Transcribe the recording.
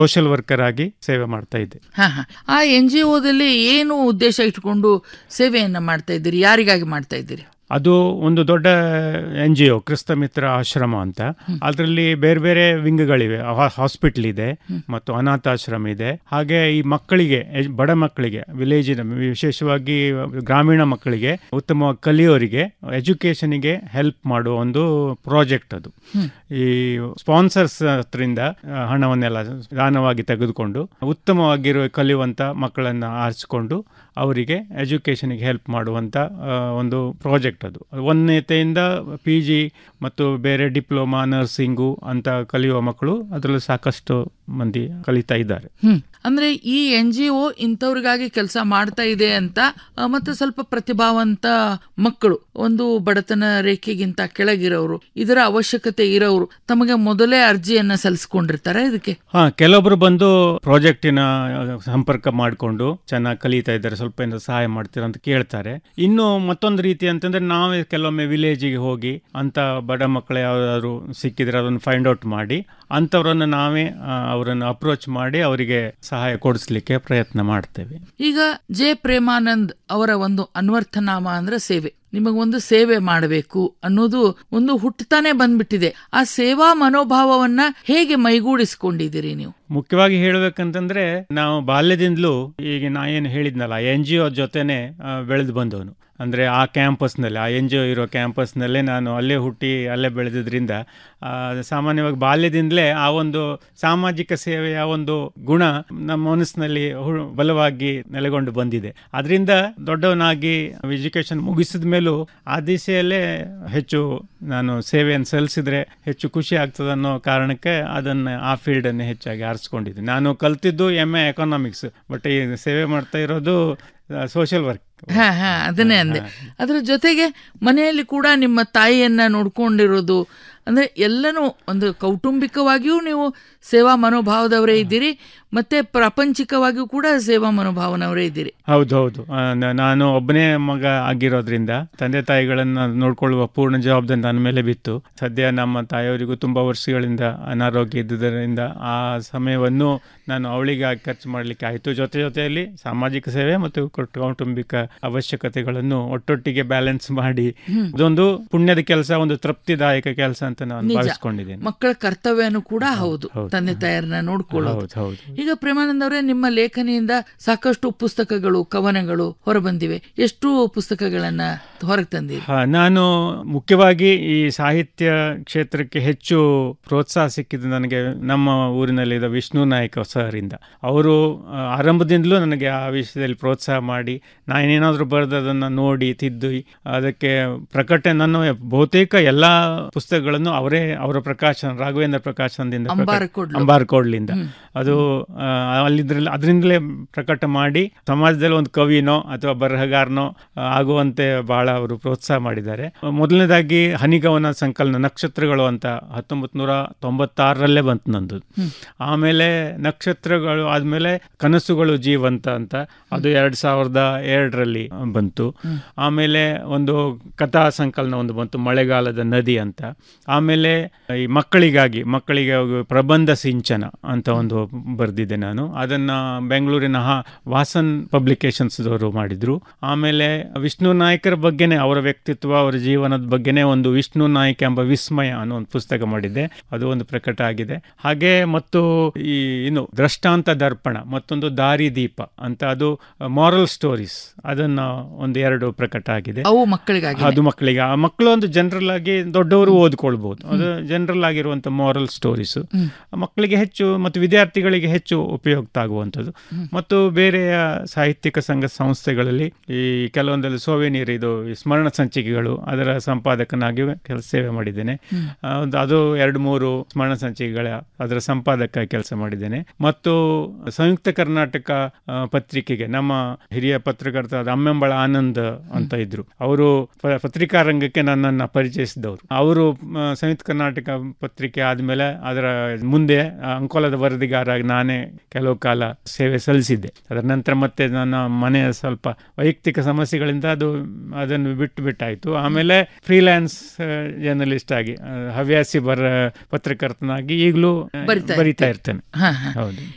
Social worker ಆಗಿ ಸೇವೆ ಮಾಡ್ತಾ ಇದ್ದೆ ಹಾ ಹಾ ಆ ಎನ್ ಜಿ ಒದಲ್ಲಿ ಏನು ಉದ್ದೇಶ ಇಟ್ಕೊಂಡು ಸೇವೆಯನ್ನ ಮಾಡ್ತಾ ಇದ್ದೀರಿ ಯಾರಿಗಾಗಿ ಮಾಡ್ತಾ ಇದ್ದೀರಿ ಅದು ಒಂದು ದೊಡ್ಡ ಎನ್ ಜಿ ಒ ಕ್ರಿಸ್ತ ಮಿತ್ರ ಆಶ್ರಮ ಅಂತ ಅದರಲ್ಲಿ ಬೇರೆ ಬೇರೆ ವಿಂಗ್ಗಳಿವೆ ಹಾಸ್ಪಿಟಲ್ ಇದೆ ಮತ್ತು ಅನಾಥಾಶ್ರಮ ಇದೆ ಹಾಗೆ ಈ ಮಕ್ಕಳಿಗೆ ಎಜ್- ಬಡ ಮಕ್ಕಳಿಗೆ ವಿಲೇಜಿನ ವಿಶೇಷವಾಗಿ ಗ್ರಾಮೀಣ ಮಕ್ಕಳಿಗೆ ಉತ್ತಮವಾಗಿ ಕಲಿಯೋರಿಗೆ ಎಜುಕೇಶನ್ಗೆ ಹೆಲ್ಪ್ ಮಾಡುವ ಒಂದು ಪ್ರಾಜೆಕ್ಟ್ ಅದು ಈ ಸ್ಪಾನ್ಸರ್ಸ್ ಹತ್ರದಿಂದ ಆ, ಹಣವನ್ನೆಲ್ಲ ದಾನವಾಗಿ ತೆಗೆದುಕೊಂಡು ಉತ್ತಮವಾಗಿರುವ ಕಲಿಯುವಂತ ಮಕ್ಕಳನ್ನು ಆರಿಸಿಕೊಂಡು ಅವರಿಗೆ ಎಜುಕೇಷನ್ಗೆ ಹೆಲ್ಪ್ ಮಾಡುವಂಥ ಆ, ಒಂದು ಪ್ರಾಜೆಕ್ಟ್ ಅದು ಒಂದನೇತೆಯಿಂದ ಪಿ ಜಿ ಮತ್ತು ಬೇರೆ ಡಿಪ್ಲೊಮಾ ನರ್ಸಿಂಗು ಅಂತ ಕಲಿಯುವ ಮಕ್ಕಳು ಅದರಲ್ಲೂ ಸಾಕಷ್ಟು ಮಂದಿ ಕಲಿತಾ ಇದ್ದಾರೆ ಹ್ಮ್ ಅಂದ್ರೆ ಈ ಎನ್ ಜಿ ಒ ಇಂಥವ್ರಿಗಾಗಿ ಕೆಲಸ ಮಾಡ್ತಾ ಇದೆ ಅಂತ ಆ, ಮತ್ತೆ ಸ್ವಲ್ಪ ಪ್ರತಿಭಾವಂತ ಮಕ್ಕಳು ಒಂದು ಬಡತನ ರೇಖೆಗಿಂತ ಕೆಳಗಿರೋರು ಇದರ ಅವಶ್ಯಕತೆ ಇರೋರು ತಮಗೆ ಮೊದಲೇ ಅರ್ಜಿಯನ್ನ ಸಲ್ಲಿಸ್ಕೊಂಡಿರ್ತಾರೆ ಇದಕ್ಕೆ ಹಾ ಕೆಲವೊಬ್ರು ಬಂದು ಪ್ರಾಜೆಕ್ಟಿನ ಸಂಪರ್ಕ ಮಾಡಿಕೊಂಡು ಚೆನ್ನಾಗಿ ಕಲಿತಾ ಇದ್ದಾರೆ ಸ್ವಲ್ಪ ಏನಾದ್ರು ಸಹಾಯ ಮಾಡ್ತೀರಾ ಅಂತ ಕೇಳ್ತಾರೆ ಇನ್ನು ಮತ್ತೊಂದು ರೀತಿ ಅಂತಂದ್ರೆ ನಾವೇ ಕೆಲವೊಮ್ಮೆ ವಿಲೇಜಿಗೆ ಹೋಗಿ ಅಂತ ಬಡ ಮಕ್ಕಳು ಯಾವ್ದಾದ್ರು ಸಿಕ್ಕಿದ್ರೆ ಅದನ್ನು ಫೈಂಡ್ ಔಟ್ ಮಾಡಿ ಅಂಥವ್ರನ್ನು ನಾವೇ ಆ, ಅವರನ್ನು ಅಪ್ರೋಚ್ ಮಾಡಿ ಅವರಿಗೆ ಸಹಾಯ ಕೊಡಿಸ್ಲಿಕ್ಕೆ ಪ್ರಯತ್ನ ಮಾಡ್ತೇವೆ ಈಗ ಜೆ ಪ್ರೇಮಾನಂದ್ ಅವರ ಒಂದು ಅನ್ವರ್ಥನಾಮ ಅಂದ್ರೆ ಸೇವೆ ನಿಮಗೊಂದು ಸೇವೆ ಮಾಡಬೇಕು ಅನ್ನೋದು ಒಂದು ಹುಟ್ಟುತ್ತಾನೆ ಬಂದ್ಬಿಟ್ಟಿದೆ ಆ ಸೇವಾ ಮನೋಭಾವವನ್ನ ಹೇಗೆ ಮೈಗೂಡಿಸ್ಕೊಂಡಿದ್ದೀರಿ ನೀವು ಮುಖ್ಯವಾಗಿ ಹೇಳ್ಬೇಕಂತಂದ್ರೆ ನಾವು ಬಾಲ್ಯದಿಂದಲೂ ಈಗ ನಾ ಏನು ಹೇಳಿದ್ನಲ್ಲ ಎನ್ ಜಿ ಒ ಜೊತೆನೆ ಬೆಳೆದು ಬಂದವನು ಅಂದರೆ ಆ ಕ್ಯಾಂಪಸ್ನಲ್ಲಿ ಆ ಎನ್ ಜಿ ಒ ಇರೋ ಕ್ಯಾಂಪಸ್ನಲ್ಲೇ ನಾನು ಅಲ್ಲೇ ಹುಟ್ಟಿ ಅಲ್ಲೇ ಬೆಳೆದಿದ್ರಿಂದ ಆ, ಸಾಮಾನ್ಯವಾಗಿ ಬಾಲ್ಯದಿಂದಲೇ ಆ ಒಂದು ಸಾಮಾಜಿಕ ಸೇವೆಯ ಒಂದು ಗುಣ ನಮ್ಮ ಮನಸ್ಸಿನಲ್ಲಿ ಹು- ಬಲವಾಗಿ ನೆಲೆಗೊಂಡು ಬಂದಿದೆ ಅದರಿಂದ ದೊಡ್ಡವನಾಗಿ ಎಜುಕೇಷನ್ ಮುಗಿಸಿದ ಮೇಲೂ ಆ ದಿಸೆಯಲ್ಲೇ ಹೆಚ್ಚು ನಾನು ಸೇವೆಯನ್ನು ಸಲ್ಲಿಸಿದ್ರೆ ಹೆಚ್ಚು ಖುಷಿ ಆಗ್ತದೆ ಅನ್ನೋ ಕಾರಣಕ್ಕೆ ಅದನ್ನು ಆ ಫೀಲ್ಡನ್ನು ಹೆಚ್ಚಾಗಿ ಆರಿಸ್ಕೊಂಡಿದ್ದೆ ನಾನು ಕಲ್ತಿದ್ದು ಎಮ್ ಎ ಎಕನಾಮಿಕ್ಸ್ ಬಟ್ ಈ ಸೇವೆ ಮಾಡ್ತಾ ಇರೋದು ಸೋಷಿಯಲ್ ವರ್ಕ್ ಹಾ ಹಾ ಅದನ್ನೇ ಅಂದೆ ಅದರ ಜೊತೆಗೆ ಮನೆಯಲ್ಲಿ ಕೂಡ ನಿಮ್ಮ ತಾಯಿಯನ್ನ ನೋಡ್ಕೊಂಡಿರೋದು ಅಂದ್ರೆ ಎಲ್ಲನೂ ಒಂದು ಕೌಟುಂಬಿಕವಾಗಿಯೂ ನೀವು ಸೇವಾ ಮನೋಭಾವದವರೇ ಇದ್ದೀರಿ ಮತ್ತೆ ಪ್ರಾಪಂಚಿಕವಾಗಿಯೂ ಕೂಡ ಸೇವಾ ಮನೋಭಾವನವರೇ ಇದ್ದೀರಿ ಹೌದು ಹೌದು ಆ, ನ- ನಾನು ಒಬ್ಬನೇ ಮಗ ಆಗಿರೋದ್ರಿಂದ ತಂದೆ ತಾಯಿಗಳನ್ನ ನೋಡ್ಕೊಳ್ಳುವ ಪೂರ್ಣ ಜವಾಬ್ದಾರಿ ನನ್ನ ಮೇಲೆ ಬಿತ್ತು ಸದ್ಯ ನಮ್ಮ ತಾಯಿಯವರಿಗೂ ತುಂಬಾ ವರ್ಷಗಳಿಂದ ಅನಾರೋಗ್ಯ ಇದ್ದುದರಿಂದ ಆ ಸಮಯವನ್ನು ನಾನು ಅವಳಿಗೆ ಖರ್ಚು ಮಾಡಲಿಕ್ಕೆ ಆಯಿತು ಜೊತೆ ಜೊತೆಯಲ್ಲಿ ಸಾಮಾಜಿಕ ಸೇವೆ ಮತ್ತು ಕೌಟ್- ಕೌಟುಂಬಿಕ ಅವಶ್ಯಕತೆಗಳನ್ನು ಒಟ್ಟೊಟ್ಟಿಗೆ ಬ್ಯಾಲೆನ್ಸ್ ಮಾಡಿ ಇದೊಂದು ಪುಣ್ಯದ ಕೆಲಸ ಒಂದು ತೃಪ್ತಿದಾಯಕ ಕೆಲಸ ಅಂತ ನಾನು ನಿಜ. ಭಾವಿಸ್ಕೊಂಡಿದ್ದೇನೆ ಮಕ್ಕಳ ಕರ್ತವ್ಯನೂ ಕೂಡ ಹೌದು ಹೌದು. ತಂದೆ ತಾಯರನ್ನ ನೋಡ್ಕೊಳ್ಳೋದು ಹೌದು ಹೌದು ಈಗ ಪ್ರೇಮಾನಂದ್ ಅವರೇ ನಿಮ್ಮ ಲೇಖನಿಯಿಂದ ಸಾಕಷ್ಟು ಪುಸ್ತಕಗಳು ಕವನಗಳು ಹೊರಬಂದಿವೆ ಎಷ್ಟು ಪುಸ್ತಕಗಳನ್ನ ಹೊರಗೆ ತಂದಿರಿ ಹಾ, ನಾನು ಮುಖ್ಯವಾಗಿ ಈ ಸಾಹಿತ್ಯ ಕ್ಷೇತ್ರಕ್ಕೆ ಹೆಚ್ಚು ಪ್ರೋತ್ಸಾಹ ಸಿಕ್ಕಿದ್ದು ನನಗೆ ನಮ್ಮ ಊರಿನಲ್ಲಿದ್ದ ವಿಷ್ಣು ನಾಯ್ಕ ಸರ್ ಇಂದ ಅವರು ಆ, ಆರಂಭದಿಂದಲೂ ನನಗೆ ಆ ವಿಷಯದಲ್ಲಿ ಪ್ರೋತ್ಸಾಹ ಮಾಡಿ ನಾನೇನಾದರೂ ಬರೆದದನ್ನು ನೋಡಿ ತಿದ್ದು ಅದಕ್ಕೆ ಪ್ರಕಟಣೆ ನನ್ನ ಬಹುತೇಕ ಎಲ್ಲ ಪುಸ್ತಕಗಳನ್ನು ಅವರೇ ಅವರ ಪ್ರಕಾಶನ ರಾಘವೇಂದ್ರ ಪ್ರಕಾಶನದಿಂದ ಪ್ರಕಟ- ಅಂಬಾರ ಕೊಡ್ಲು. ಅಂಬಾರ್ ಕೋಡ್ಲಿಂದ ಅದು ಆ, ಅಲ್ಲಿದ್ರಲ್ಲಿ ಅದರಿಂದಲೇ ಪ್ರಕಟ ಮಾಡಿ ಸಮಾಜದಲ್ಲಿ ಒಂದು ಕವಿನೋ ಅಥವಾ ಬರಹಗಾರನೋ ಆ, ಆಗುವಂತೆ ಬಹಳ ಅವರು ಪ್ರೋತ್ಸಾಹ ಮಾಡಿದ್ದಾರೆ ಮೊದಲನೇದಾಗಿ ಹನಿಗವನ ಸಂಕಲನ ನಕ್ಷತ್ರಗಳು ಅಂತ ಹತ್ತೊಂಬತ್ತು ನೂರ ತೊಂಬತ್ತಾರರಲ್ಲೇ ಬಂತು ನಂದು ಆಮೇಲೆ ನಕ್ಷತ್ರಗಳು ಆದಮೇಲೆ ಕನಸುಗಳು ಜೀವಂತ ಅಂತ ಅದು ಎರಡು ಸಾವಿರದ ಎರಡರಲ್ಲಿ ಬಂತು ಆಮೇಲೆ ಒಂದು ಕಥಾ ಸಂಕಲನ ಒಂದು ಬಂತು ಮಳೆಗಾಲದ ನದಿ ಅಂತ ಆಮೇಲೆ ಈ ಮಕ್ಕಳಿಗಾಗಿ ಮಕ್ಕಳಿಗೆ ಪ್ರಬಂಧ ಸಿಂಚನ ಅಂತ ಒಂದು ಬರೆದಿದ್ದೆ ನಾನು ಅದನ್ನ ಬೆಂಗಳೂರಿನ ಹ- ವಾಸನ್ ಪಬ್ಲಿಕೇಶನ್ಸ್ದವರು ಮಾಡಿದ್ರು ಆಮೇಲೆ ವಿಷ್ಣು ನಾಯ್ಕರ ಬಗ್ಗೆನೇ ಅವರ ವ್ಯಕ್ತಿತ್ವ ಅವರ ಜೀವನದ ಬಗ್ಗೆನೇ ಒಂದು ವಿಷ್ಣು ನಾಯ್ಕ ಎಂಬ ವಿಸ್ಮಯ ಅನ್ನೋ ಒಂದು ಪುಸ್ತಕ ಮಾಡಿದ್ದೆ ಅದು ಒಂದು ಪ್ರಕಟ ಆಗಿದೆ ಹಾಗೆ ಮತ್ತು ಈ ಇನ್ನು ದೃಷ್ಟಾಂತ ದರ್ಪಣ ಮತ್ತೊಂದು ದಾರಿ ದೀಪ ಅಂತ ಅದು ಮಾರಲ್ ಸ್ಟೋರೀಸ್ ಅದನ್ನ ಒಂದು ಎರಡು ಪ್ರಕಟ ಆಗಿದೆ ಅವು ಮಕ್ಕಳಿಗಾಗಿ ಅದು ಮಕ್ಕಳಿಗೆ ಆ ಮಕ್ಕಳು ಒಂದು ಜನರಲ್ ಆಗಿ ದೊಡ್ಡವರು ಓದ್ಕೊಳ್ಬಹುದು ಅದು ಜನರಲ್ ಆಗಿರುವಂತ ಮಾರಲ್ ಸ್ಟೋರೀಸ್ ಮಕ್ಕಳಿಗೆ ಹೆಚ್ಚು ಮತ್ತು ವಿದ್ಯಾರ್ಥಿಗಳಿಗೆ ಹೆಚ್ಚು ಉಪಯುಕ್ತ ಆಗುವಂಥದ್ದು ಮತ್ತು ಬೇರೆಯ ಸಾಹಿತ್ಯಿಕ ಸಂಘ ಸಂಸ್ಥೆಗಳಲ್ಲಿ ಈ ಕೆಲವೊಂದಲ್ಲಿ ಸೋವೆನೀರ್ ಇದು ಈ ಸ್ಮರಣ ಸಂಚಿಕೆಗಳು ಅದರ ಸಂಪಾದಕನಾಗಿ ಕೆಲಸ ಸೇವೆ ಮಾಡಿದ್ದೇನೆ ಆ, ಒಂದು ಅದು ಎರಡು ಮೂರು ಸ್ಮರಣ ಸಂಚಿಕೆಗಳ ಅದರ ಸಂಪಾದಕ ಕೆಲಸ ಮಾಡಿದ್ದೇನೆ ಮತ್ತು ಸಂಯುಕ್ತ ಕರ್ನಾಟಕ ಆ, ಪತ್ರಿಕೆಗೆ ನಮ್ಮ ಹಿರಿಯ ಪತ್ರಕರ್ತ ಅಮ್ಮೆಂಬಳ ಆನಂದ್ ಅಂತ ಇದ್ರು ಅವರು ಪ- ಪತ್ರಿಕಾ ರಂಗಕ್ಕೆ ನನ್ನನ್ನು ಪರಿಚಯಿಸಿದವರು ಅವರು ಆ, ಸಂಯುಕ್ತ ಕರ್ನಾಟಕ ಪತ್ರಿಕೆ ಆದಮೇಲೆ ಅದರ ಮುಂದೆ ಆ, ಅಂಕೋಲದ ವರದಿಗಾರಾಗಿ ನಾನೇ ಕೆಲವು ಕಾಲ ಸೇವೆ ಸಲ್ಲಿಸಿದ್ದೆ ಅದರ ನಂತರ ಮತ್ತೆ ನನ್ನ ಮನೆಯ ಸ್ವಲ್ಪ ವೈಯಕ್ತಿಕ ಸಮಸ್ಯೆಗಳಿಂದ ಅದು ಅದನ್ನು ಬಿಟ್ಟು ಬಿಟ್ಟಾಯಿತು ಆಮೇಲೆ ಫ್ರೀಲ್ಯಾನ್ಸ್ ಜರ್ನಲಿಸ್ಟ್ ಆಗಿ ಆ, ಹವ್ಯಾಸಿ ಬರ ಪತ್ರಕರ್ತನಾಗಿ ಈಗಲೂ ಬರಿತಾ ಬರಿತಾ ಇರ್ತೇನೆ ಹಾ ಹಾ ಹೌದು